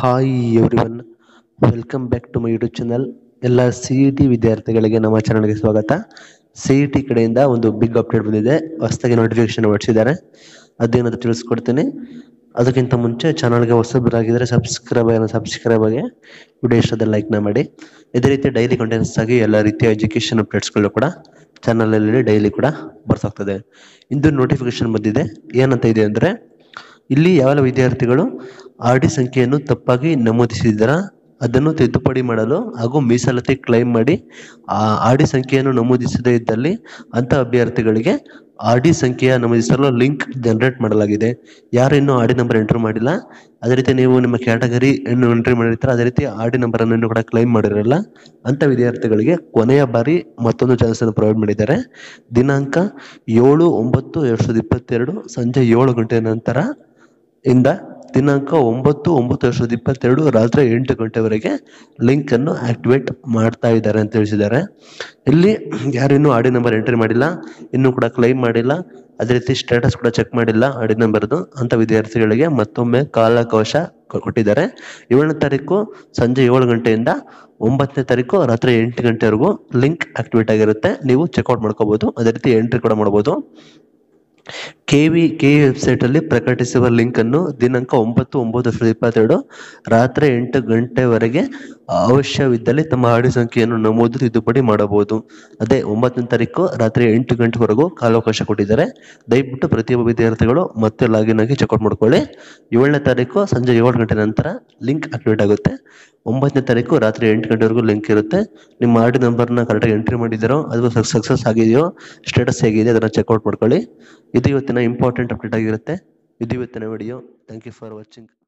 hi everyone welcome back to my YouTube channel ಎಲ್ಲ C E T ವಿದ್ಯಾರ್ಥಿಗಳಿಗೆ ನಮ್ಮ ಚಾನಲ್ಗೆ ಸ್ವಾಗತ ಸಿ ಇ ಟಿ ಕಡೆಯಿಂದ ಒಂದು ಬಿಗ್ ಅಪ್ಡೇಟ್ ಬಂದಿದೆ ಹೊಸದಾಗಿ ನೋಟಿಫಿಕೇಶನ್ ಹೊರಡಿಸಿದ್ದಾರೆ ಅದೇನಾದ್ರು ತಿಳಿಸ್ಕೊಡ್ತೀನಿ ಅದಕ್ಕಿಂತ ಮುಂಚೆ ಚಾನಲ್ಗೆ ಹೊಸಬರಾಗಿದ್ದರೆ ಸಬ್ಸ್ಕ್ರೈಬ್ ಏನೋ ಸಬ್ಸ್ಕ್ರೈಬ್ ಆಗಿ ವಿಡಿಯೋ ಇಷ್ಟದ ಲೈಕ್ನ ಮಾಡಿ ಇದೇ ರೀತಿ ಡೈಲಿ ಕಂಟೆಂಟ್ಸ್ ಆಗಿ ಎಲ್ಲ ರೀತಿಯ ಎಜುಕೇಷನ್ ಅಪ್ಡೇಟ್ಸ್ಗಳು ಕೂಡ ಚಾನಲಲ್ಲಿ ಡೈಲಿ ಕೂಡ ಬರ್ಸಾಗ್ತದೆ ಇಂದು ನೋಟಿಫಿಕೇಶನ್ ಬಂದಿದೆ ಏನಂತ ಇದೆ ಅಂದರೆ ಇಲ್ಲಿ ಯಾವೆಲ್ಲ ವಿದ್ಯಾರ್ಥಿಗಳು ಆರ್ ಡಿ ಸಂಖ್ಯೆಯನ್ನು ತಪ್ಪಾಗಿ ನಮೂದಿಸಿದರ ಅದನ್ನು ತಿದ್ದುಪಡಿ ಮಾಡಲು ಹಾಗೂ ಮೀಸಲಾತಿ ಕ್ಲೈಮ್ ಮಾಡಿ ಆ ಆರ್ ಡಿ ಸಂಖ್ಯೆಯನ್ನು ನಮೂದಿಸದೇ ಇದ್ದಲ್ಲಿ ಅಂತ ಅಭ್ಯರ್ಥಿಗಳಿಗೆ ಆರ್ ಡಿ ಸಂಖ್ಯೆಯ ನಮೂದಿಸಲು ಲಿಂಕ್ ಜನರೇಟ್ ಮಾಡಲಾಗಿದೆ ಯಾರು ಇನ್ನೂ ಆರ್ ಡಿ ನಂಬರ್ ಎಂಟರ್ ಮಾಡಿಲ್ಲ ಅದೇ ರೀತಿ ನೀವು ನಿಮ್ಮ ಕ್ಯಾಟಗರಿ ಏನು ಎಂಟ್ರಿ ಮಾಡಿರ್ತೀರ ಅದೇ ರೀತಿ ಆರ್ ಡಿ ನಂಬರನ್ನು ಇನ್ನೂ ಕೂಡ ಕ್ಲೈಮ್ ಮಾಡಿರಲ್ಲ ಅಂತ ವಿದ್ಯಾರ್ಥಿಗಳಿಗೆ ಕೊನೆಯ ಬಾರಿ ಮತ್ತೊಂದು ಚಾನ್ಸ್ ಅನ್ನು ಪ್ರೊವೈಡ್ ಮಾಡಿದ್ದಾರೆ ದಿನಾಂಕ ಏಳು ಒಂಬತ್ತು ಎರಡ್ ಸಾವಿರದ ಇಪ್ಪತ್ತೆರಡು ಸಂಜೆ ಏಳು ಗಂಟೆ ನಂತರ ಇಂದ ದಿನಾಂಕ ಒಂಬತ್ತು ಒಂಬತ್ತು ಎರಡ್ ಸಾವಿರದ ಇಪ್ಪತ್ತೆರಡು ರಾತ್ರಿ ಎಂಟು ಗಂಟೆವರೆಗೆ ಲಿಂಕ್ ಅನ್ನು ಆಕ್ಟಿವೇಟ್ ಮಾಡ್ತಾ ಇದ್ದಾರೆ ಅಂತ ತಿಳಿಸಿದ್ದಾರೆ ಇಲ್ಲಿ ಯಾರಿನ್ನೂ ಆಡಿ ನಂಬರ್ ಎಂಟ್ರಿ ಮಾಡಿಲ್ಲ ಇನ್ನೂ ಕೂಡ ಕ್ಲೈಮ್ ಮಾಡಿಲ್ಲ ಅದೇ ರೀತಿ ಸ್ಟೇಟಸ್ ಕೂಡ ಚೆಕ್ ಮಾಡಿಲ್ಲ ಆಡಿ ನಂಬರ್ದು ಅಂತ ವಿದ್ಯಾರ್ಥಿಗಳಿಗೆ ಮತ್ತೊಮ್ಮೆ ಕಾಲಾವಕಾಶ ಕೊ- ಕೊಟ್ಟಿದ್ದಾರೆ ಏಳನೇ ತಾರೀಕು ಸಂಜೆ ಏಳು ಗಂಟೆಯಿಂದ ಒಂಬತ್ತನೇ ತಾರೀಕು ರಾತ್ರಿ ಎಂಟು ಗಂಟೆವರೆಗೂ ಲಿಂಕ್ ಆಕ್ಟಿವೇಟ್ ಆಗಿರುತ್ತೆ ನೀವು ಚೆಕ್ಔಟ್ ಮಾಡ್ಕೋಬಹುದು ಅದೇ ರೀತಿ ಎಂಟ್ರಿ ಕೂಡ ಮಾಡ್ಬೋದು ಕೆ ವಿ ಕೆ ವೆಬ್ಸೈಟ್ ಅಲ್ಲಿ ಪ್ರಕಟಿಸುವ ಲಿಂಕ್ ಅನ್ನು ದಿನಾಂಕ ಒಂಬತ್ತು ಒಂಬತ್ತು ಎರಡ್ ಸಾವಿರದ ಇಪ್ಪತ್ತೆರಡು ರಾತ್ರಿ ಎಂಟು ಗಂಟೆವರೆಗೆ ಅವಶ್ಯವಿದ್ದಲ್ಲಿ ತಮ್ಮ ಆಡಿ ಸಂಖ್ಯೆಯನ್ನು ನಮೂದು ತಿದ್ದುಪಡಿ ಮಾಡಬಹುದು ಅದೇ ಒಂಬತ್ತನೇ ತಾರೀಕು ರಾತ್ರಿ ಎಂಟು ಗಂಟೆವರೆಗೂ ಕಾಲಾವಕಾಶ ಕೊಟ್ಟಿದ್ದಾರೆ ದಯವಿಟ್ಟು ಪ್ರತಿಯೊಬ್ಬ ವಿದ್ಯಾರ್ಥಿಗಳು ಮತ್ತೆ ಲಾಗಿನ್ ಆಗಿ ಚೆಕ್ಔಟ್ ಮಾಡ್ಕೊಳ್ಳಿ ಏಳನೇ ತಾರೀಕು ಸಂಜೆ ಏಳು ಗಂಟೆ ನಂತರ ಲಿಂಕ್ ಆಕ್ಟಿವೇಟ್ ಆಗುತ್ತೆ ಒಂಬತ್ತನೇ ತಾರೀಕು ರಾತ್ರಿ ಎಂಟು ಗಂಟೆವರೆಗೂ ಲಿಂಕ್ ಇರುತ್ತೆ ನಿಮ್ಮ ಆರ್ ಡಿ ನಂಬರ್ನ ಕರೆಕ್ಟಾಗಿ ಎಂಟ್ರಿ ಮಾಡಿದ್ದೀರೋ ಅದು ಸಕ್ಸಸ್ ಆಗಿದೆಯೋ ಸ್ಟೇಟಸ್ ಹೇಗಿದೆ ಅದನ್ನು ಚೆಕ್ಔಟ್ ಮಾಡ್ಕೊಳ್ಳಿ ಇದು ಇವತ್ತಿನ ಇಂಪಾರ್ಟೆಂಟ್ ಅಪ್ಡೇಟ್ ಆಗಿರುತ್ತೆ ಇದು ಇವತ್ತಿನ video thank you for watching